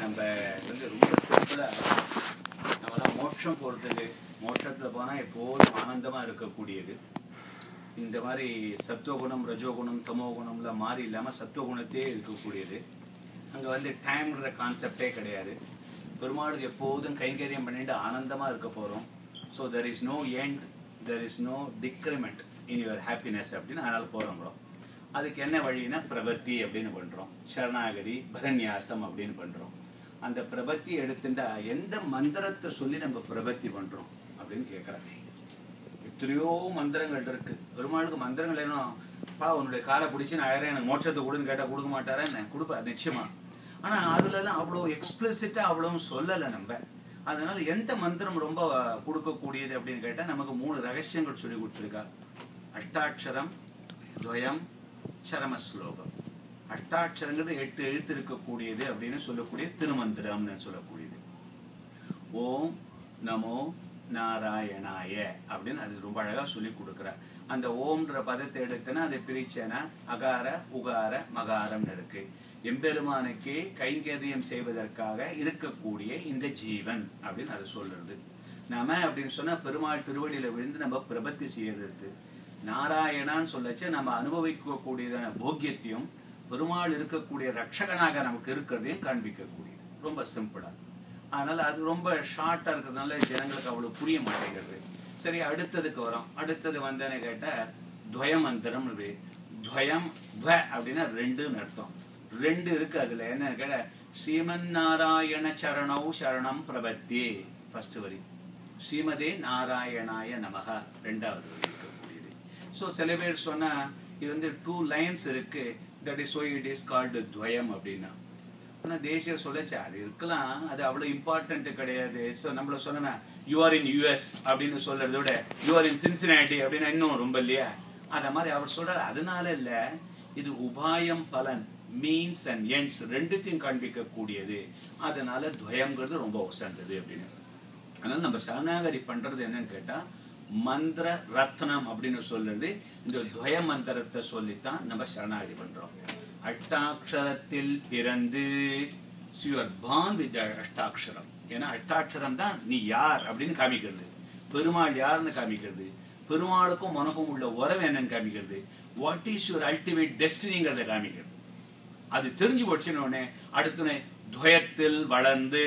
நம்ம வந்து ரொம்ப சிம்பிளா நம்மலாம் மோட்சம் போறதுக்கு மோட்சத்துல போனா எப்போதும் ஆனந்தமா இருக்கக்கூடியது இந்த மாதிரி சத்துவகுணம் ரஜோகுணம் தமோகுணம்ல மாறி இல்லாம சத்துவகுணத்தையே இருக்கக்கூடியது அங்க வந்து டைம்ன்ற கான்செப்டே கிடையாது பெருமாளுக்கு எப்போதும் கைங்கரியம் பண்ணிட்டு ஆனந்தமா இருக்க போறோம் so there is no end there is no decrement in your happiness அப்படின்னு அதனால போறோம் bro. அதுக்கு என்ன வழின்னா பிரபத்தி அப்படின்னு பண்றோம் சரணாகதி பரநியாசம் அப்படின்னு பண்றோம் அந்த பிரபத்தி எடுத்துட்டா எந்த மந்திரத்தை சொல்லி நம்ம பிரபத்தி பண்றோம் அப்படின்னு கேட்கறாங்க எத்தனையோ மந்திரங்கள் இருக்கு பெருமாளுக்கு மந்திரங்கள் என்ன பா உன்னுடைய காலை பிடிச்சி நான் ஆயிரம் எனக்கு மோட்சத்தை கொடுன்னு கேட்டா கொடுக்க மாட்டாரா என்ன கொடுப்பார் நிச்சயமா ஆனா அதுல எல்லாம் அவ்வளவு எக்ஸ்பிளிசிட்டா அவ்வளவு சொல்லலை நம்ம அதனால எந்த மந்திரம் ரொம்ப கொடுக்கக்கூடியது அப்படின்னு கேட்டா நமக்கு மூணு ரகசியங்கள் சொல்லி கொடுத்துருக்கா அஷ்டாட்சரம் துவயம் சரம ஸ்லோகம் அஷ்டாட்சரங்கிறது எட்டு எழுத்து இருக்கக்கூடியது அப்படின்னு சொல்லக்கூடிய திருமந்திரம்னு சொல்லக்கூடியது ஓம் நமோ நாராயணாய அப்படின்னு அது ரொம்ப அழகா சொல்லி கொடுக்குறார் அந்த ஓம்ன்ற பதத்தை எடுத்தனா அதை பிரிச்சேனா அகார உகார மகாரம்னு இருக்கு எம்பெருமானுக்கே கைங்கரியம் செய்வதற்காக இருக்கக்கூடிய இந்த ஜீவன் அப்படின்னு அது சொல்றது நாம அப்படின்னு சொன்னா பெருமாள் திருவடியில விழுந்து நம்ம பிரபத்தி செய்யறது நாராயணான்னு சொல்லச்சு நம்ம அனுபவிக்கக்கூடியதான போக்கியத்தையும் பெருமாள் இருக்கக்கூடிய ரட்சகனாக நமக்கு இருக்கிறதையும் காண்பிக்கக்கூடியது ரொம்ப சிம்பிளா அதனால அது ரொம்ப ஷார்ட்டா இருக்கிறதுனால ஜனங்களுக்கு அவ்வளவு புரிய மாட்டேங்கிறது சரி அடுத்ததுக்கு வரோம் அடுத்தது வந்தேன்னு கேட்டா துவய மந்திரம் துவயம் துவ அப்படின்னா ரெண்டுன்னு அர்த்தம் ரெண்டு இருக்கு அதுல என்ன கேட்ட ஸ்ரீமன் நாராயண சரணௌ சரணம் பிரபத்தி ஃபர்ஸ்ட் வரி ஸ்ரீமதே நாராயணாய நமக ரெண்டாவது வரி இருக்கக்கூடியது ஸோ சில பேர் சொன்னா இது வந்து டூ லைன்ஸ் இருக்கு that is why it is called துவயம் அப்படின்னா ஆனா தேசிய சொல்லச்சு அது இருக்கலாம் அது அவ்வளவு இம்பார்ட்டன்ட் கிடையாது ஸோ நம்மள சொன்னா யூ ஆர் இன் யூஎஸ் அப்படின்னு சொல்றதை விட யூ ஆர் இன் சின்சினாட்டி அப்படின்னா இன்னும் ரொம்ப இல்லையா அத மாதிரி அவர் சொல்றாரு அதனால இல்ல இது உபாயம் பலன் மீன்ஸ் அண்ட் எண்ட்ஸ் ரெண்டுத்தையும் காண்பிக்க கூடியது அதனால துவயம்ங்கிறது ரொம்ப உசந்தது அப்படின்னு அதனால நம்ம சரணாகதி பண்றது என்னன்னு கேட்டா மந்திர ரத்னம் அப்படின்னு சொல்றது இந்த துவய மந்திரத்தை சொல்லித்தான் நம்ம சரணாகதி பண்றோம் அஷ்டாட்சரத்தில் பிறந்து யுவர் பான் வித் அஷ்டாட்சரம் ஏன்னா அஷ்டாட்சரம் தான் நீ யார் அப்படின்னு காமிக்கிறது பெருமாள் யாருன்னு காமிக்கிறது பெருமாளுக்கும் உனக்கும் உள்ள உறவு என்னன்னு காமிக்கிறது வாட் இஸ் யுவர் அல்டிமேட் டெஸ்டினிங்கிறத காமிக்கிறது அது தெரிஞ்சு போச்சுன்னு உடனே அடுத்த துவயத்தில் வளர்ந்து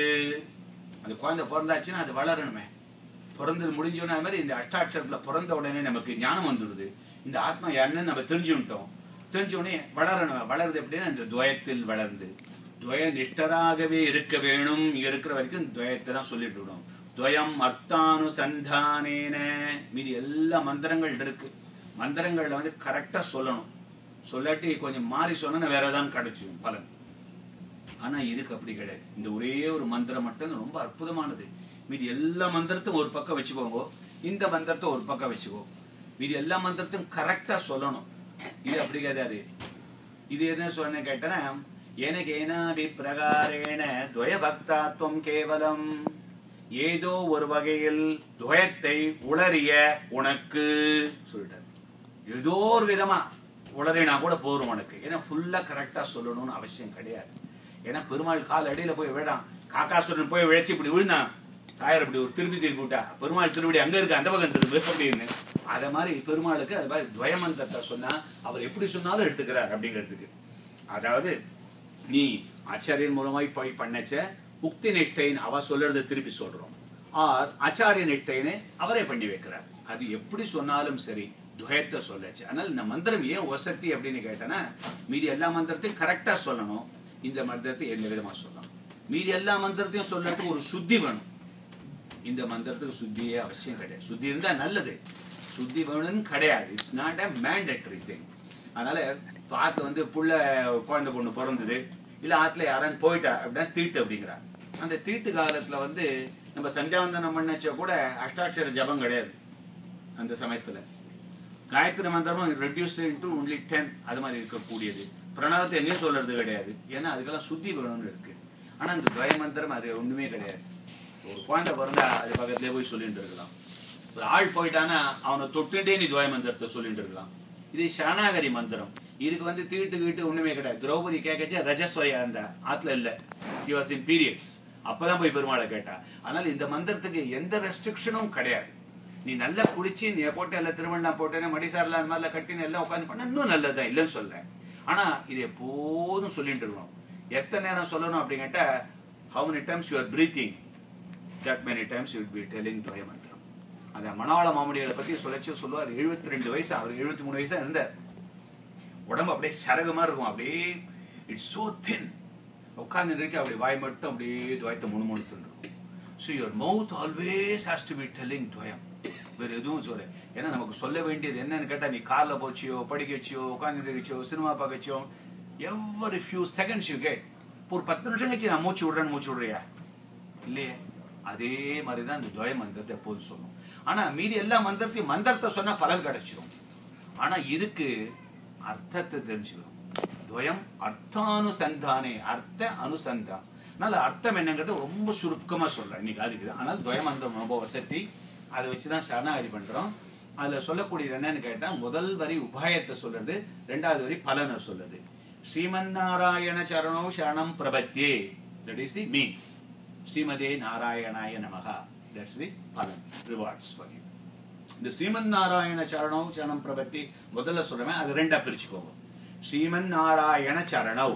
அந்த குழந்தை பிறந்தாச்சுன்னா அது வளரணுமே பிறந்தது முடிஞ்சோன்னா அது மாதிரி இந்த அஷ்டாட்சரத்துல பிறந்த உடனே நமக்கு ஞானம் வந்துடுது இந்த ஆத்மா யாருன்னு நம்ம தெரிஞ்சுட்டோம் தெரிஞ்ச உடனே வளரணும் வளருது எப்படின்னா இந்த துவயத்தில் வளர்ந்து துவய நிஷ்டராகவே இருக்க வேணும் இங்க இருக்கிற வரைக்கும் துவயத்தை தான் சொல்லிட்டு விடும் துவயம் அர்த்தானுசந்தானேன மீதி எல்லா மந்திரங்கள் இருக்கு மந்திரங்கள்ல வந்து கரெக்டா சொல்லணும் சொல்லாட்டி கொஞ்சம் மாறி சொன்னா வேற ஏதாவது கிடைச்சிடும் பலன் ஆனா இதுக்கு அப்படி கிடையாது இந்த ஒரே ஒரு மந்திரம் மட்டும் ரொம்ப அற்புதமானது மீதி எல்லா மந்திரத்தையும் ஒரு பக்கம் வச்சுக்கோங்க இந்த மந்திரத்தை ஒரு பக்கம் வச்சுக்கோ மீதி எல்லா மந்திரத்தையும் கரெக்டா சொல்லணும் இது அப்படி கிடையாது இது என்ன சொன்ன கேட்டனா எனக்கு ஏனாபி பிரகாரேன துவய பக்தாத்வம் கேவலம் ஏதோ ஒரு வகையில் துவயத்தை உளறிய உனக்கு சொல்லிட்டார் ஏதோ ஒரு விதமா உளறினா கூட போரும் உனக்கு ஏன்னா ஃபுல்லா கரெக்டா சொல்லணும்னு அவசியம் கிடையாது ஏன்னா பெருமாள் கால் அடியில போய் விழான் காக்காசுரன் போய் விழைச்சு இப்படி விழுந்தான் தாயார் இப்படி ஒரு திருப்பி திருப்பி விட்டா பெருமாள் திருப்படி அங்க இருக்கு அந்த பக்கம் திரும்பி அப்படின்னு அத மாதிரி பெருமாளுக்கு அது மாதிரி துவயமந்திரத்தை சொன்னா அவர் எப்படி சொன்னாலும் எடுத்துக்கிறார் அப்படிங்கிறதுக்கு அதாவது நீ ஆச்சாரியன் மூலமாய் போய் பண்ணச்ச உக்தி நிஷ்டைன்னு அவ சொல்றதை திருப்பி சொல்றோம் ஆர் ஆச்சாரிய நிஷ்டைன்னு அவரே பண்ணி வைக்கிறார் அது எப்படி சொன்னாலும் சரி துவயத்தை சொல்லச்சு அதனால இந்த மந்திரம் ஏன் வசதி அப்படின்னு கேட்டனா மீதி எல்லா மந்திரத்தையும் கரெக்டா சொல்லணும் இந்த மந்திரத்தை எந்த விதமா சொல்லலாம் மீதி எல்லா மந்திரத்தையும் சொல்றதுக்கு ஒரு சுத்தி வேணும் இந்த மந்திரத்துக்கு சுத்தியே அவசியம் கிடையாது சுத்தி இருந்தா நல்லது சுத்தி வேணும்னு கிடையாது it's not a mandatory thing அதனால பார்த்து வந்து புள்ள குழந்தை பொண்ணு பிறந்தது இல்ல ஆத்துல யாரான்னு போயிட்டா அப்படின்னா தீட்டு அப்படிங்கிறா அந்த தீட்டு காலத்துல வந்து நம்ம சந்தியாவந்தனம் பண்ணச்ச கூட அஷ்டாட்சர ஜபம் கிடையாது அந்த சமயத்துல காயத்ரி மந்திரமும் ரெடியூஸ்ட் இன்டு ஒன்லி டென் அது மாதிரி இருக்கக்கூடியது பிரணவத்தை எங்கேயும் சொல்றது கிடையாது ஏன்னா அதுக்கெல்லாம் சுத்தி வேணும்னு இருக்கு ஆனா இந்த துவய மந்திரம் அது ஒண்ணுமே கிடையாது ஒரு குழந்தை பிறந்தா அது பக்கத்துலயே போய் சொல்லிட்டு இருக்கலாம் ஒரு ஆள் போயிட்டானா அவனை தொட்டுட்டே நீ துவய மந்திரத்தை சொல்லிட்டு இருக்கலாம் இது சரணாகதி மந்திரம் இதுக்கு வந்து தீட்டு கீட்டு ஒண்ணுமே கிடையாது திரௌபதி கேட்கச்சே ரஜஸ்வயா இருந்தா ஆத்துல இல்ல he was in periods அப்பதான் போய் பெருமாளை கேட்டா அதனால இந்த மந்திரத்துக்கு எந்த ரெஸ்ட்ரிக்ஷனும் கிடையாது நீ நல்லா குடிச்சு நீ போட்டு எல்லாம் திருவண்ணா போட்டேன்னு மடிசாரில் அந்த மாதிரிலாம் கட்டின்னு எல்லாம் உட்காந்து பண்ண இன்னும் நல்லதுதான் இல்லைன்னு சொல்ல ஆனா இது எப்போதும் சொல்லிட்டு இருக்கணும் எத்தனை நேரம் சொல்லணும் அப்படின்னு கேட்டா how many times you are breathing that many times you will be telling துவய மந்திரம் அந்த மணவாள மாமுடிகளை பத்தி சொல்லச்சு சொல்லுவார் எழுபத்தி ரெண்டு வயசு அவர் எழுபத்தி மூணு வயசா இருந்தார் உடம்பு அப்படியே சரகமா இருக்கும் அப்படியே இட்ஸ் சோ தின் உட்கார்ந்து நினைச்சு அப்படி வாய் மட்டும் அப்படியே துவயத்தை முணுமுணுத்து இருக்கும் so your mouth always has to be telling துவயம் வேற எதுவும் சொல்ல ஏன்னா நமக்கு சொல்ல வேண்டியது என்னன்னு கேட்டா நீ கார்ல போச்சியோ படிக்க வச்சியோ உட்காந்து வச்சியோ சினிமா பார்க்க வச்சியோ every few seconds you get ஒரு பத்து நிமிஷம் கழிச்சு நான் மூச்சு விடுறேன்னு மூச்சு விடுறியா இல்லையே அதே மாதிரி தான் இந்த துவய மந்திரத்தை எப்போதும் சொல்லணும் ஆனா மீதி எல்லா மந்திரத்தையும் மந்திரத்தை சொன்னா பலன் கிடைச்சிடும் ஆனா இதுக்கு அர்த்தத்தை தெரிஞ்சுக்கணும் துவயம் அர்த்தானுசந்தானே அர்த்த அனுசந்தான் அதனால அர்த்தம் என்னங்கிறது ரொம்ப சுருக்கமா சொல்றேன் இன்னைக்கு அதுக்கு தான் ஆனால் துவயமந்திரம் ரொம்ப வசதி அதை வச்சுதான் சரணாகதி பண்றோம் அதுல சொல்லக்கூடியது என்னன்னு கேட்டா முதல் வரி உபாயத்தை சொல்றது ரெண்டாவது வரி பலனை சொல்லுது ஸ்ரீமன் நாராயண சரணோ சரணம் பிரபத்தியே தட் இஸ் தி மீன்ஸ் ஸ்ரீமதே நாராயணாய நமகா தட்ஸ் தி பலன் ரிவார்ட்ஸ் ஃபார் யூ இந்த ஸ்ரீமன் நாராயண சரணம் சரணம் பிரபத்தி முதல்ல சொல்றேன் அது ரெண்டா பிரிச்சுக்கோங்க ஸ்ரீமன் நாராயண சரணவ்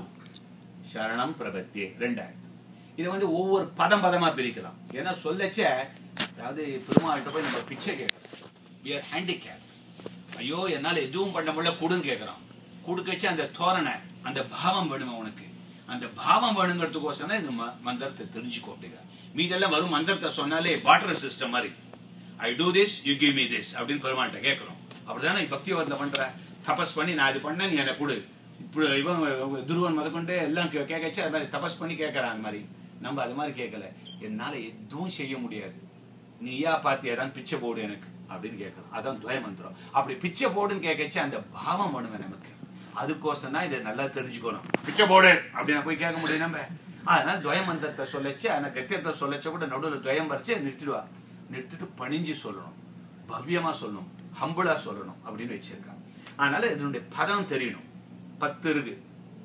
சரணம் பிரபத்தி ரெண்டாயிரம் இது வந்து ஒவ்வொரு பதம் பதமா பிரிக்கலாம் ஏன்னா சொல்லச்ச அதாவது பெருமாள்கிட்ட போய் நம்ம பிச்சை கேட்கறோம் we are handicapped ஐயோ என்னால எதுவும் பண்ண முடியல கொடுன்னு கேட்கறான் கொடுக்கச்சு அந்த தோரணை அந்த பாவம் வேணுமா உனக்கு அந்த பாவம் வேணுங்கிறதுக்கோசரம் தான் இந்த ம- மந்திரத்தை தெரிஞ்சுக்கோ அப்படிங்கிற மீதெல்லாம் வரும் மந்திரத்தை சொன்னாலே வாட்டர் சிஸ்டம் மாதிரி I do this you give me this அப்படின்னு பெருமாள்கிட்ட கேட்கணும் அப்படிதானே நீ பக்தி வரல பண்ற தபஸ் பண்ணி நான் இது பண்ண நீ எனக்கு கொடு இப்படி இவன் துருவன் முதற்கொண்டு எல்லாம் கே- கேட்கச்சு அது மாதிரி தபஸ் பண்ணி கேட்கறான் அந்த மாதிரி நம்ம அது மாதிரி கேட்கல என்னால எதுவும் செய்ய முடியாது நீயா பாத்தியா தான் பிச்சை போடு எனக்கு அப்படின்னு கேட்கலாம் அதான் துவய மந்திரம் அப்படி பிச்சை போடுன்னு கேட்கச்சு அந்த பாவம் வேணுமே நமக்கு அதுக்கோசம் தான் இதை நல்லா தெரிஞ்சுக்கணும் பிச்சை போடு அப்படின்னு போய் கேட்க முடியும் நம்ம அதனால துவய மந்திரத்தை சொல்லச்சு அந்த கத்தியத்தை சொல்லச்ச கூட நடுவில் துவயம் வரைச்சு நிறுத்திடுவா நிறுத்திட்டு பணிஞ்சு சொல்லணும் பவ்யமா சொல்லணும் ஹம்புளா சொல்லணும் அப்படின்னு வச்சிருக்காங்க அதனால இதனுடைய பதம் தெரியணும் பத்து இருக்கு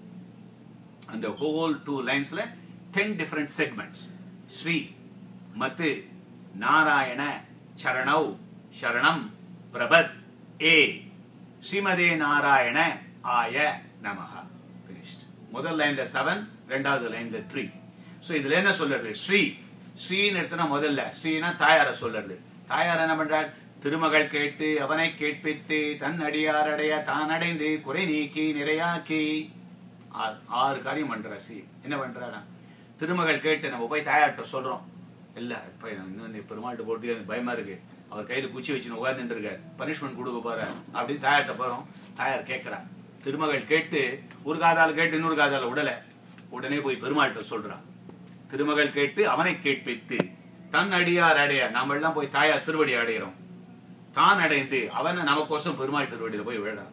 அந்த ஹோல் டூ லைன்ஸ்ல டென் டிஃபரெண்ட் செக்மெண்ட்ஸ் ஸ்ரீ மத்து நாராயண சரணவ் சரணம் பிரபத் ஏ ஸ்ரீமதே நாராயண ஆய நமஹா finished முதல் லைன்ல செவன் ரெண்டாவது லைன்ல த்ரீ ஸோ இதுல என்ன சொல்றது ஸ்ரீ ஸ்ரீன்னு எடுத்தனா முதல்ல ஸ்ரீனா தாயார சொல்றது தாயார் என்ன பண்றார் திருமகள் கேட்டு அவனை கேட்பித்து தன் அடியார் அடைய தான் அடைந்து குறை நீக்கி நிறையாக்கி ஆறு ஆறு காரியம் பண்றா சி என்ன பண்றாரா திருமகள் கேட்டு நம்ம போய் தாயார்கிட்ட சொல்றோம் இல்ல இப்ப இன்னும் நீ பெருமாள்கிட்ட போட்டு எனக்கு பயமா இருக்கு அவர் கையில குச்சி வச்சு உட்கார்ந்துட்டு இருக்காரு பனிஷ்மெண்ட் கொடுக்க போற அப்படின்னு தாயார்கிட்ட போறோம் தாயார் கேட்கிறா திருமகள் கேட்டு ஒரு காதால கேட்டு இன்னொரு காதால விடல உடனே போய் பெருமாள்கிட்ட சொல்றான் திருமகள் கேட்டு அவனை கேட்பித்து தன் அடியார் அடைய நாம எல்லாம் போய் தாயார் திருவடி அடைகிறோம் தான் அடைந்து அவனை நமக்கோசம் பெருமாள் திருவடியில போய் விழறான்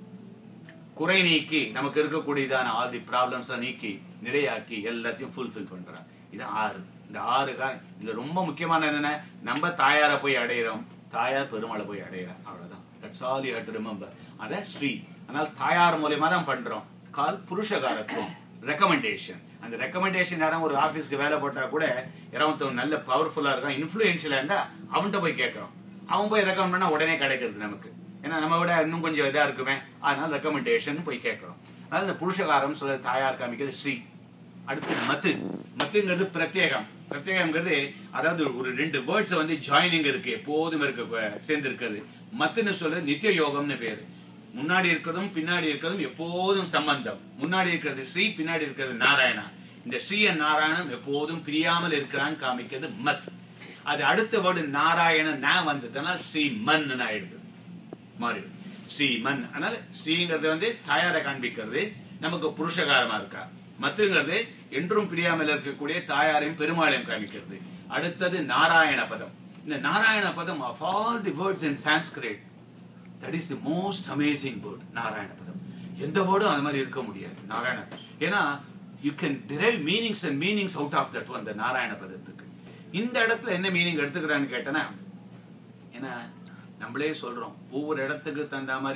குறை நீக்கி நமக்கு இருக்கக்கூடியதான ஆல் தி ப்ராப்ளம்ஸ் நீக்கி நிறையாக்கி எல்லாத்தையும் ஃபுல்ஃபில் பண்றான் இது ஆறு இந்த ஆறு காரணம் இதுல ரொம்ப முக்கியமான என்னன்னா நம்ம தாயார போய் அடையிறோம் தாயார் பெருமாளை போய் அடையிறோம் அவ்வளவுதான் that's all you have to remember அத ஸ்ரீ ஆனால் தாயார் மூலியமா தான் பண்றோம் கால் புருஷகாரத்துவம் ரெக்கமெண்டேஷன் அந்த ரெக்கமெண்டேஷன் யாரும் ஒரு ஆபீஸ்க்கு வேலை போட்டா கூட யாராவது நல்ல பவர்ஃபுல்லா இருக்கான் இன்ஃபுளுன்ஷியலா இருந்தா அவன்கிட்ட போய் கேட்கறோம் அவன் போய் ரெக்கமெண்ட் பண்ணா உடனே கிடைக்கிறது நமக்கு ஏன்னா நம்ம விட இன்னும் கொஞ்சம் இதா இருக்குமே அதனால ரெக்கமெண்டேஷன் போய் கேட்கறோம் அதனால இந்த புருஷகாரம் சொல்ற தாயார் காமிக்கிறது ஸ்ரீ அடுத்து மத்து மத்துங்கிறது பிரத்யேகம் பிரத்யேகம்ங்கிறது அதாவது ஒரு ரெண்டு வேர்ட்ஸ் வந்து ஜாயினிங் இருக்கு எப்போதும் இருக்க சேர்ந்து இருக்கிறது மத்துன்னு சொல்றது நித்திய யோகம்னு பேரு முன்னாடி இருக்கிறதும் பின்னாடி இருக்கிறதும் எப்போதும் சம்பந்தம் முன்னாடி இருக்கிறது ஸ்ரீ பின்னாடி இருக்கிறது நாராயணா இந்த ஸ்ரீ and நாராயணன் எப்போதும் பிரியாமல் இருக்கிறான்னு காமிக்கிறது மத் அது அடுத்த வேர்டு நாராயணன் நா வந்ததுனால் ஸ்ரீ மன் ஆயிடுது மாறிடும் ஸ்ரீ மன் அதனால ஸ்ரீங்கிறது வந்து தாயாரை காண்பிக்கிறது நமக்கு புருஷகாரமா இருக்கா மத்துங்கிறது என்றும் பிரியாமல் இருக்கக்கூடிய தாயாரையும் பெருமாளையும் காமிக்கிறது அடுத்தது நாராயண பதம் இந்த நாராயண பதம் of all the words in Sanskrit that is the most amazing word Narayana பதம் எந்த வேர்டும் அது மாதிரி இருக்க முடியாது நாராயண ஏன்னா you can derive meanings and meanings out of that one Narayana பதத்துக்கு இந்த இடத்துல என்ன மீனிங் எடுத்துக்கிறான்னு கேட்டேன்னா ஏன்னா நம்மளே சொல்றோம் ஒவ்வொரு இடத்துக்கு தகுந்த மாதிரி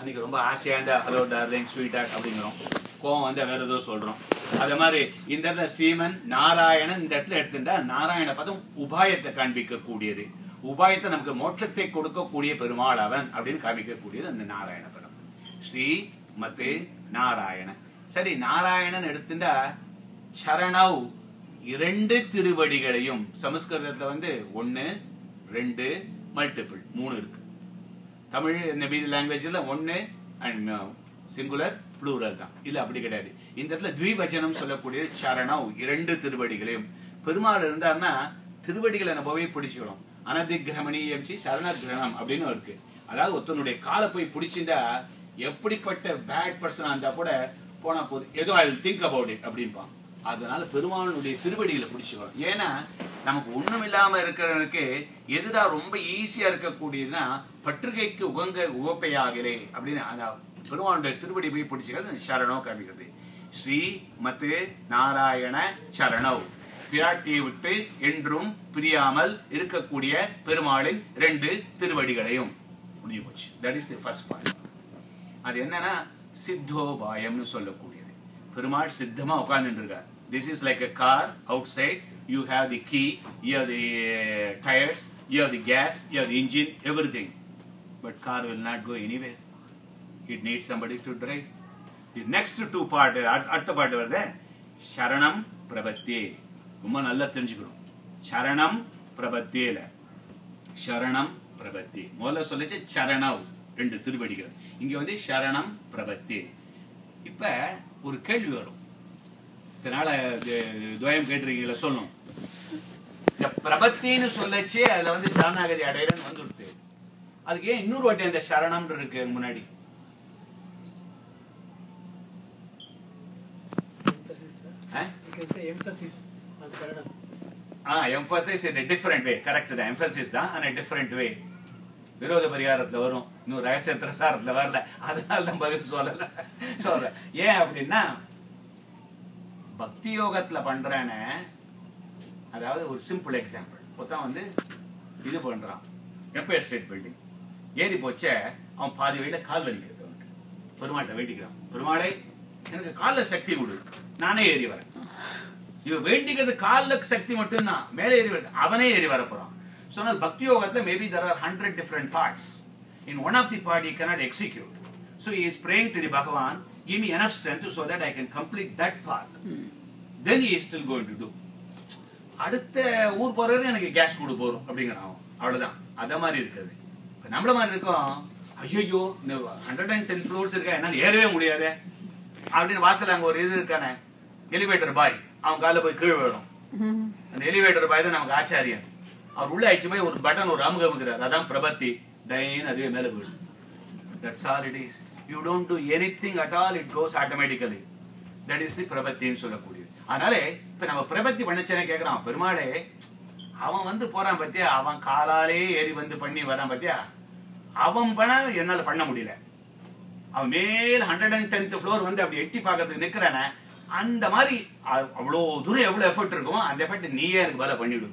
அன்னைக்கு ரொம்ப ஆசையா இருந்தா ஹலோ டார்லிங் ஸ்வீட் ஹார்ட் அப்படிங்கிறோம் கோவம் வந்தா வேற ஏதோ சொல்றோம் அதே மாதிரி இந்த இடத்துல சீமன் நாராயணன் இந்த இடத்துல எடுத்துட்டா நாராயண பதம் உபாயத்தை காண்பிக்க கூடியது உபாயத்தை நமக்கு மோட்சத்தை கொடுக்கக்கூடிய பெருமாள் அவன் அப்படின்னு காமிக்க கூடியது அந்த நாராயண பதம் ஸ்ரீ மத்து நாராயண சரி நாராயணன் எடுத்துட்டா சரணவ் இரண்டு திருவடிகளையும் சமஸ்கிருதத்துல வந்து ஒன்னு ரெண்டு மல்டிபிள் மூணு இருக்கு தமிழ் இந்த மீதி லாங்குவேஜ்ல ஒன்னு அண்ட் சிங்குலர் ப்ளூரல் தான் இல்ல அப்படி கிடையாது இந்த இடத்துல த்விவச்சனம் சொல்லக்கூடிய சரணம் இரண்டு திருவடிகளையும் பெருமாள் இருந்தாருன்னா திருவடிகளை நம்ம போய் பிடிச்சுக்கணும் அனதிகிரமணியம் சி சரணகிரகணம் அப்படின்னு இருக்கு அதாவது ஒருத்தனுடைய காலை போய் பிடிச்சிருந்தா எப்படிப்பட்ட பேட் பர்சனா இருந்தா கூட போனா போது ஏதோ ஐ திங்க் அபவுட் இட் அப்படின்பான் அதனால பெருமாளுடைய திருவடிகளை பிடிச்சுக்கணும் ஏன்னா நமக்கு ஒண்ணும் இல்லாம இருக்கிறவனுக்கு எதிரா ரொம்ப ஈஸியா இருக்கக்கூடியதுன்னா பற்றுகைக்கு உகங்க உவப்பையாகிறே அப்படின்னு அந்த பெருமாளுடைய திருவடி போய் பிடிச்சிக்கிறது சரணம் காமிக்கிறது ஸ்ரீ மத்து நாராயண சரணவ் பிராட்டியை விட்டு என்றும் பிரியாமல் இருக்கக்கூடிய பெருமாளின் ரெண்டு திருவடிகளையும் முடிஞ்சு போச்சு that is the first point அது என்னன்னா சித்தோபாயம்னு சொல்லக்கூடியது பெருமாள் சித்தமா உட்கார்ந்துட்டு இருக்கார் this is like a car outside you have the key you have the tyres you have the gas you have the engine everything but car will not go anywhere it need somebody to drive the next two part அடுத்த பாட்டு வருது சரணம் பிரபத்தி ரொம்ப நல்லா தெரிஞ்சுக்கணும் சரணம் பிரபத்தியில சரணம் பிரபத்தி முதல்ல சொல்லிச்சு சரணவ் ரெண்டு திருவடிகள் இங்க வந்து சரணம் பிரபத்தி இப்ப ஒரு கேள்வி வரும் இதனால இது- துவயம் கேட்டிருக்கீங்களா சொல்லணும் இந்த பிரபத்தின்னு சொல்லச்சே அதுல வந்து சரணாகதி அடையறன்னு வந்துடுது அதுக்கு ஏன் இன்னொரு வாட்டி அந்த சரணம் இருக்கு முன்னாடி emphasis, sir. ஆ? You can say emphasis on Karanam. ஆ emphasis in different way correct தான் எம்பசிஸ் தான் ஆனா டிஃபரெண்ட் வே விரோத பரிகாரத்துல வரும் இன்னும் ரகசிய பிரசாரத்துல வரல அதனால தான் பதில் சொல்லல சொல்றேன் ஏன் அப்படின்னா பக்தி யோகத்துல பண்றேன்னு அதாவது ஒரு சிம்பிள் எக்ஸாம்பிள் ஒருத்தன் வந்து இது பண்றான் எம்பையர் ஸ்டேட் பில்டிங் ஏறி போச்சே அவன் பாதி வழியில கால் வலிக்கிறது அவனுக்கு பெருமாள்கிட்ட வேண்டிக்கிறான் பெருமாளே எனக்கு கால்ல சக்தி கொடு நானே ஏறி வரேன் இவன் வேண்டிக்கிறது கால்ல சக்தி மட்டும்தான் மேலே ஏறி வர அவனே ஏறி வர போறான் சொன்னால் பக்தி யோகத்துல maybe there are hundred different parts in one of the part you cannot execute so he is praying to the bhagavan give me enough strength so that i can complete that part then he is still going to do அடுத்த ஊர் போறது எனக்கு case கொடு போறோம் அப்படிங்கிறான் அவன். அவ்வளவுதான் அத மாதிரி இருக்குது இப்ப நம்மள மாதிரி இருக்கோம் ஐயோ ஹண்ட்ரட் அண்ட் டென் ஃப்ளோர்ஸ் இருக்கா என்னால ஏறவே முடியாதே அப்படின்னு வாசல்ல அங்க ஒரு இது இருக்கானே எலிவேட்டர் பாய் அவன் காலைல போய் கீழே விழும் அந்த எலிவேட்டர் பாய் தான் நமக்கு ஆச்சாரியன் அவர் உள்ள ஆயிடுச்சு போய் ஒரு பட்டன் ஒரு அமுக அமுக்கிறார் அதான் பிரபத்தி டைன் அதுவே மேல போயிடும் that's all it is you don't do anything at all it goes automatically that is the பிரபத்தின்னு சொல்லக்கூடியது அதனால இப்ப நம்ம பிரபத்தி பண்ணச்சேனே கேக்குறான் பெருமாளே அவன் வந்து போறான் பத்தியா அவன் காலாலே ஏறி வந்து பண்ணி வரான் பத்தியா அவன் பண்ண என்னால பண்ண முடியல அவன் மேல் ஹண்ட்ரட் அண்ட் டென்த் ஃப்ளோர் வந்து அப்படி எட்டி பார்க்கறதுக்கு நிக்கிறானே அந்த மாதிரி அ- அவ்வளவு தூரம் எவ்வளவு எஃபர்ட் இருக்குமோ அந்த எஃபர்ட் நீயே எனக்கு பதில பண்ணிவிடு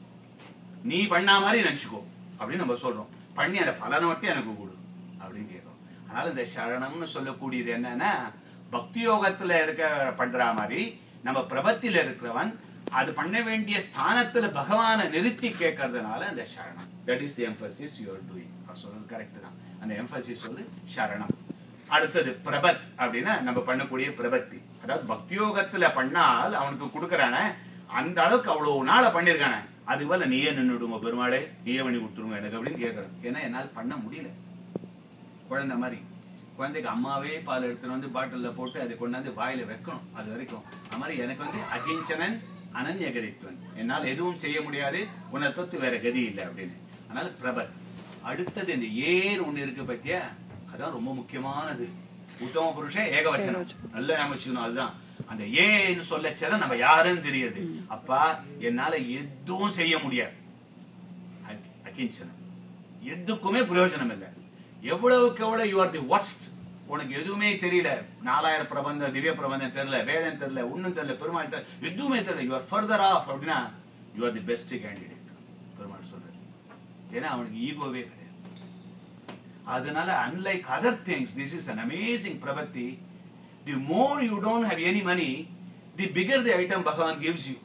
நீ பண்ணா மாதிரி நினைச்சுக்கோ அப்படின்னு நம்ம சொல்றோம் பண்ணி அந்த பலனை மட்டும் எனக்கு கொடு அப்படின்னு கேட்கிறோம் அதனால இந்த சரணம்னு சொல்லக்கூடியது என்னன்னா பக்தி யோகத்துல இருக்க பண்ற மாதிரி நம்ம பிரபத்தில இருக்கிறவன் அது பண்ண வேண்டிய ஸ்தானத்துல பகவானை நிறுத்தி கேட்கறதுனால அந்த சரணம் that is emphasis you're doing அவர் சொல்றது கரெக்ட் தான் அந்த எம்பசிஸ் வந்து சரணம் அடுத்தது பிரபத் அப்படின்னா நம்ம பண்ணக்கூடிய பிரபத்தி அதாவது பக்தியோகத்துல பண்ணால் அவனுக்கு கொடுக்கறானே அந்த அளவுக்கு அவ்வளவு நாள பண்ணிருக்கானே அது போல நீயே நின்னுடுங்க பெருமாளே நீயே பண்ணி கொடுத்துருங்க எனக்கு அப்படின்னு கேட்கறேன் ஏன்னா என்னால் பண்ண முடியல குழந்தை மாதிரி குழந்தைக்கு அம்மாவே பால் எடுத்துட்டு வந்து பாட்டில்ல போட்டு அதை கொண்டாந்து வாயில வைக்கணும் அது வரைக்கும் அது மாதிரி எனக்கு வந்து அகிஞ்சனன் அனன்யகரித்வன் என்னால் எதுவும் செய்ய முடியாது உன்னை தொத்து வேற கதி இல்லை அப்படின்னு அதனால பிரபத் அடுத்தது இந்த ஏர் ஒண்ணு இருக்கு பத்தியா அதான் ரொம்ப முக்கியமானது உத்தம புருஷ ஏகவச்சனம் நல்லா ஞாபகம் அதுதான் அந்த ஏன்னு சொல்லச்சதான் நம்ம யாருன்னு தெரியுது அப்பா என்னால எதுவும் செய்ய முடியாது அகி- அகிஞ்சனம் எதுக்குமே பிரயோஜனம் இல்லை எவ்வளவுக்கு எவ்வளவு யூ ஆர் தி ஒஸ்ட் உனக்கு எதுவுமே தெரியல நாலாயிரம் பிரபந்தம் திவ்ய பிரபந்தம் தெரியல வேதம் தெரியல ஒண்ணும் தெரியல பெருமாள் தெரியல எதுவுமே தெரியல யூ ஆர் ஃபர்தர் ஆஃப் அப்படின்னா you are the best candidate Perumal சொல்றாரு ஏன்னா அவனுக்கு ஈகோவே கிடையாது அதனால unlike other things this is an amazing பிரபத்தி the more you don't have any money the figure the item Bhagavan gives you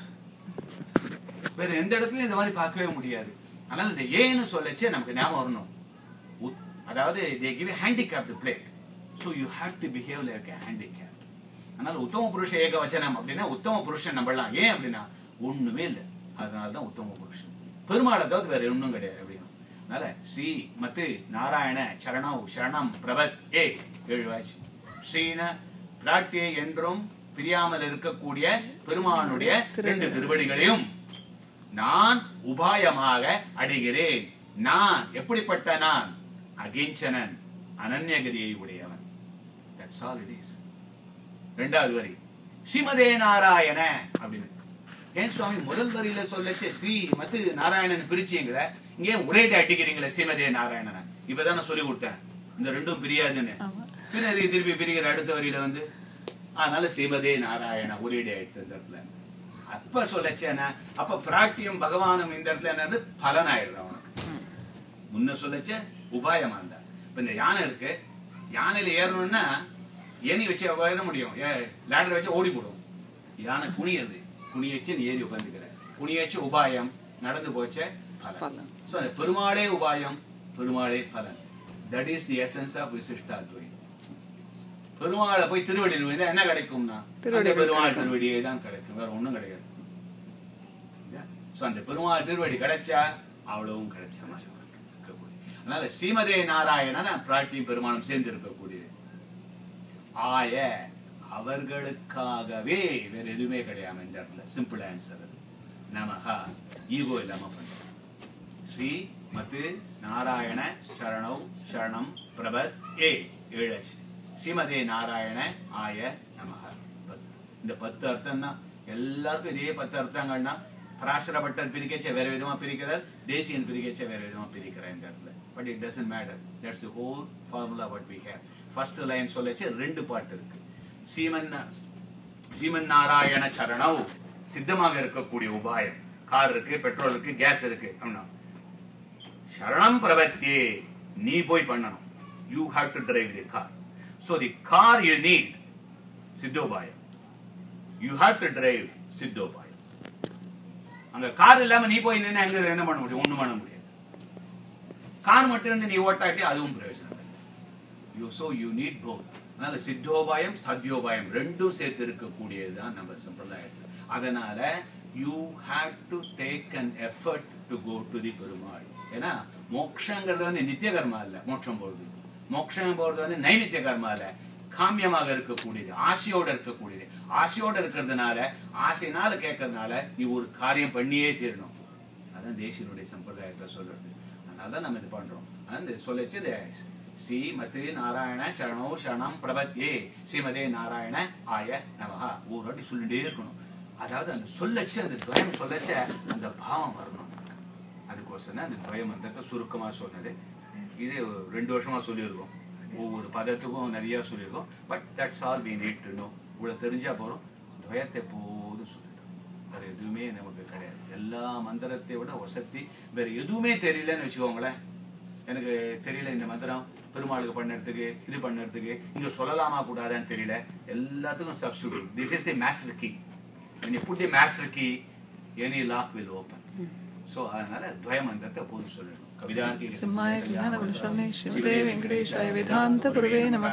வேற எந்த இடத்துலயும் இந்த மாதிரி பார்க்கவே முடியாது அதனால இந்த ஏன்னு சொல்லச்சே நமக்கு ஞாபகம் வரணும் உத்- அதாவது they give handicapped plate so you have to behave like handicap அதனால உத்தம புருஷ ஏக வச்சனம் அப்படின்னா உத்தம புருஷன் நம்பலாம் ஏன் அப்படின்னா ஒண்ணுமே இல்லை அதனால தான் உத்தம புருஷன் பெருமாளை தவிர்த்து வேற ஒண்ணும் கிடையாது அப்படின்னு அதனால ஸ்ரீ மத்து நாராயண சரணம் சரணம் பிரபத் ஏ ஏழு வாய்ச்சி ஸ்ரீன பிராட்டியை என்றும் பிரியாமல் இருக்கக்கூடிய பெருமானுடைய ரெண்டு திருவடிகளையும் நான் உபாயமாக அடைகிறேன் நான் எப்படிப்பட்ட நான் அகிஞ்சனன் அனன்யகிரியை உடையவன் தட்ஸ் ஆல் இட் இஸ் ரெண்டாவது வரி ஸ்ரீமதே நாராயண அப்படின்னு ஏன் சுவாமி முதல் வரியில சொல்லச்சே ஸ்ரீ மத்து நாராயணன் பிரிச்சீங்களே இங்கே ஒரே அட்டிக்கிறீங்களே ஸ்ரீமதே நாராயணன் இப்பதான் நான் சொல்லி கொடுத்தேன் இந்த ரெண்டும் பிரியாதுன்னு ஆமா. பின்னர் இது திருப்பி பிரிக்கிற அடுத்த வரியில வந்து அதனால ஸ்ரீமதே நாராயண ஒரே எடுத்து இந்த இடத்துல அப்ப சொல்லச்சேன்னா அப்ப பிராட்டியும் பகவானும் இந்த இடத்துல என்னது பலன் ஆயிடுது அவனுக்கு முன்ன சொல்லச்ச உபாயமா இருந்தா இப்ப இந்த யானை இருக்கு யானையில ஏறணும்னா ஏணி வச்சு ஏற முடியும் லேடர் வச்சு ஓடி போடும் யானை குனியுது குனியச்சு நீ ஏறி உட்காந்துக்கிற குனியச்சு உபாயம் நடந்து போச்ச பலன் பலன். சோ அந்த பெருமாளே உபாயம் பெருமாளே பலன் that is the essence of Vishishtadvaita பெருமாளை போய் திருவடியில் விழுந்தா என்ன கிடைக்கும்னா திருவடி அந்த பெருமாள் கிடைக்கும். திருவடியே தான் கிடைக்கும் வேற ஒண்ணும் கிடைக்காது சோ அந்த பெருமாள் திருவடி கிடைச்சா அவ்வளவும் கிடைச்ச மாதிரி இருக்கக்கூடிய. அதனால ஸ்ரீமதே நாராயணன் பிராட்டி பெருமானம் சேர்ந்து இருக்கக்கூடியது ஆய அவர்களுக்காகவே வேற எதுவுமே கிடையாது இந்த இடத்துல சிம்பிள் ஆன்சர் அது நமகா ஈகோ இல்லாம பண்றோம் ஸ்ரீ மத்து நாராயண சரணௌ சரணம் பிரபத் ஏ ஏழச்சு ஸ்ரீமதே நாராயண ஆய நமக பத்து இந்த பத்து அர்த்தம் தான் எல்லாருக்கும் இதே பத்து அர்த்தங்கள்னா பராசர பட்டர் பிரிக்கச்சே வேற விதமா பிரிக்கிறார் தேசியன் பிரிக்கச்சே வேற விதமா பிரிக்கிறார் இந்த இடத்துல but it doesn't matter that's the whole formula what we have first line சொல்லச்சு ரெண்டு பாட்டு இருக்கு சீமன் சீமன் நாராயண சரணவ் சித்தமாக இருக்கக்கூடிய உபாயம் கார் இருக்கு பெட்ரோல் இருக்கு கேஸ் இருக்கு அப்படின்னா சரணம் பிரபத்தியே நீ போய் பண்ணணும் you have to drive the car so the car you need சித்தோபாயம் யூ ஹாவ் டு டிரைவ் சித்தோபாயம் அங்க கார் இல்லாம நீ போய் நின்று அங்க என்ன பண்ண முடியும் ஒண்ணும் பண்ண முடியாது கார் மட்டும் இருந்து நீ ஓட்டாட்டி அதுவும் பிரயோஜனம் இல்லை you so you need both அதனால சித்தோபாயம் சத்யோபாயம் ரெண்டும் சேர்த்து இருக்கக்கூடியதுதான் நம்ம சம்பிரதாயத்தில் அதனால you have to take an effort to go to the Perumal ஏன்னா மோக்ஷங்கிறது வந்து நித்திய கர்மா இல்ல மோட்சம் போறது மோட்சம் போறது வந்து நைமித்திய கர்மா இல்ல காமியமாக இருக்கக்கூடியது ஆசையோட இருக்கக்கூடியது ஆசையோட இருக்கிறதுனால ஆசைனால கேட்கறதுனால நீ ஒரு காரியம் பண்ணியே தீரணும் அதான் தேசியனுடைய சம்பிரதாயத்தை சொல்றது அதனால தான் நம்ம இது பண்றோம் ஆனா இந்த சொல்லச்சு இந்த ஸ்ரீ மத்து நாராயண சரணோ சரணம் பிரபத்யே ஸ்ரீமதே நாராயண ஆய நமஹா ஒரு வாட்டி சொல்லிட்டே இருக்கணும் அதாவது அந்த சொல்லச்சு அந்த துவயம் சொல்லச்ச அந்த பாவம் வரணும் அதுக்கோசரம் அந்த துவயம் மந்திரத்தை சுருக்கமா சொன்னது இது ஒரு ரெண்டு வருஷமா சொல்லியிருக்கோம் ஒவ்வொரு பதத்துக்கும் நிறைய சொல்லியிருக்கோம் but that's all we need to know இவ்வளவு தெரிஞ்சா போறோம் துவயத்தை எப்போதும் சொல்லிட்டோம் வேற எதுவுமே நமக்கு கிடையாது எல்லா மந்திரத்தை விட வசதி வேற எதுவுமே தெரியலன்னு வச்சுக்கோங்களேன் எனக்கு தெரியல இந்த மந்திரம் பெருமாளுக்கு பண்ணுறதுக்கு இது பண்ணுறதுக்கு இங்க சொல்லலாமா கூடாதான்னு தெரியல எல்லாத்துக்கும் substitute this is the master key when you put the master key any lock will open so அதனால துவய மந்திரத்தை எப்போதும் சொல்லணும் கவிதார்த்தி சிம்மாய ஞான விருத்தமே ஸ்ரீமதே வெங்கடேஷாய வேதாந்த குருவே நமக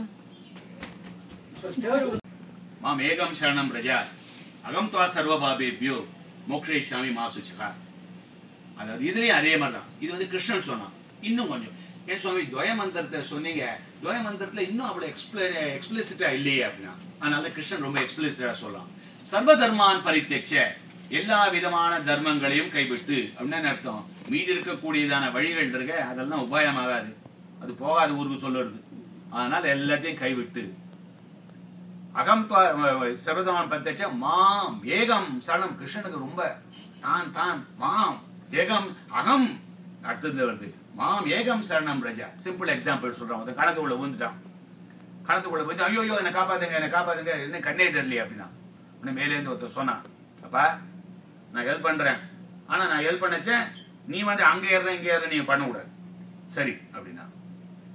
So third one, மாம் ஏகம் சரணம் பிரஜா அகம் துவா சர்வபாபேபியோ மோக்ஷயிஷ்யாமி மா சுச்சிகா அதாவது இதுலயும் அதே மாதிரி தான் இது வந்து கிருஷ்ணன் சொன்னான் இன்னும் கொஞ்சம் ஏன் சுவாமி துவய மந்திரத்தை சொன்னீங்க துவய மந்திரத்துல இன்னும் அவ்வளவு எக்ஸ்பிள எக்ஸ்பிளிசிட்டா இல்லையே அப்படின்னா அதனால கிருஷ்ணன் ரொம்ப எக்ஸ்பிளிசிட்டா சொல்லலாம் சர்வ தர்மான் பரித்தெச்ச எல்லா விதமான தர்மங்களையும் கைவிட்டு அப்படின்னு என்ன அர்த்தம் மீதி இருக்கக்கூடியதான வழிகள் இருக்க அதெல்லாம் உபாயமாகாது அது போகாது ஊருக்கு சொல்லுறது அதனால எல்லாத்தையும் கைவிட்டு அகம் சர்வதமான் பத்தச்ச மாம் ஏகம் சரணம் கிருஷ்ணனுக்கு ரொம்ப தான் தான் மாம் ஏகம் அகம் அடுத்ததுல வருது மாம் ஏகம் சரணம் ரஜா சிம்பிள் எக்ஸாம்பிள் சொல்றான் ஒருத்தன் கணத்துக்குள்ள விழுந்துட்டான் கணத்துக்குள்ள போயிட்டு ஐயோ ஐயோ என்னை காப்பாத்துங்க என்னை காப்பாத்துங்க என்ன கண்ணே தெரியலையே அப்படின்னா உடனே மேலேருந்து ஒருத்தர் சொன்னான் அப்பா நான் ஹெல்ப் பண்றேன் ஆனா நான் ஹெல்ப் பண்ணச்சேன் நீ வந்து அங்க ஏறுற இங்க ஏறுற நீங்க பண்ணக்கூடாது சரி அப்படின்னா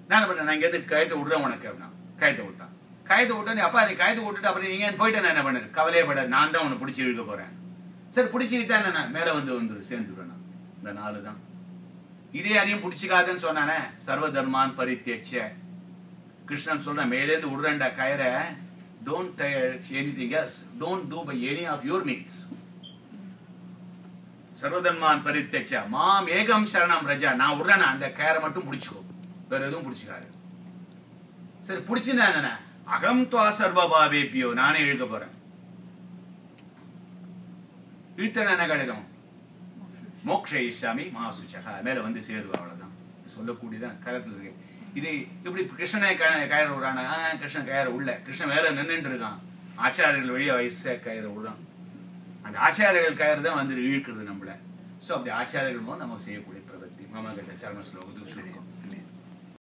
நான் என்ன பண்ணேன் நான் இங்கேருந்து கயத்தை விடுறேன் உனக்கு அப்படின்னா கயத்தை விட்டான் கயத்தை விட்டோன்னே அப்பா நீ கயத்தை விட்டுட்டு அப்புறம் நீங்க போயிட்டு நான் என்ன பண்ணேன் கவலையே பட நான் தான் உன்னை பிடிச்சி இழுக்க போறேன் சரி பிடிச்சி இழுத்தா என்ன மேலே வந்து வந்து சேர்ந்துடுவேன் நான் இந்த நாலு தான் இதே அதையும் பிடிச்சிக்காதுன்னு சொன்னானே சர்வ தர்மான் பரித்தியட்ச கிருஷ்ணன் சொல்றேன் மேலேருந்து விடுறேன்டா கயரை don't anything else don't do by any of your means சர்வதன்மான் பரித்தச்ச மாம் ஏகம் சரணம் ரஜா நான் விடுறேன் அந்த கயரை மட்டும் பிடிச்சிக்கோ வேற எதுவும் பிடிச்சிக்காது சரி பிடிச்சினா என்ன அகம் துவா சர்வபாவேப்பியோ நானே இழுக்க போறேன் இழுத்தன என்ன கிடைக்கும் மோக்ஷ இஷாமி மகாசுச்சகா மேல வந்து சேருவா அவ்வளவுதான் சொல்லக்கூடியதான் களத்துல இருக்கு இது இப்படி கிருஷ்ணனை க- கயிறு விடுறான ஆ, கிருஷ்ணன் கயிறு உள்ள கிருஷ்ணன் மேல நின்னுட்டு இருக்கான் ஆச்சாரியர்கள் வழியா வயச கயிறு விடுறான் அந்த ஆச்சாரியர்கள் கயிறு தான் வந்து இழுக்கிறது நம்மள சோ அப்படி ஆச்சாரியர்கள் மூலம் நம்ம செய்யக்கூடிய பிரவர்த்தி மாமா கிட்ட சரண ஸ்லோகத்துக்கு சுருக்கம்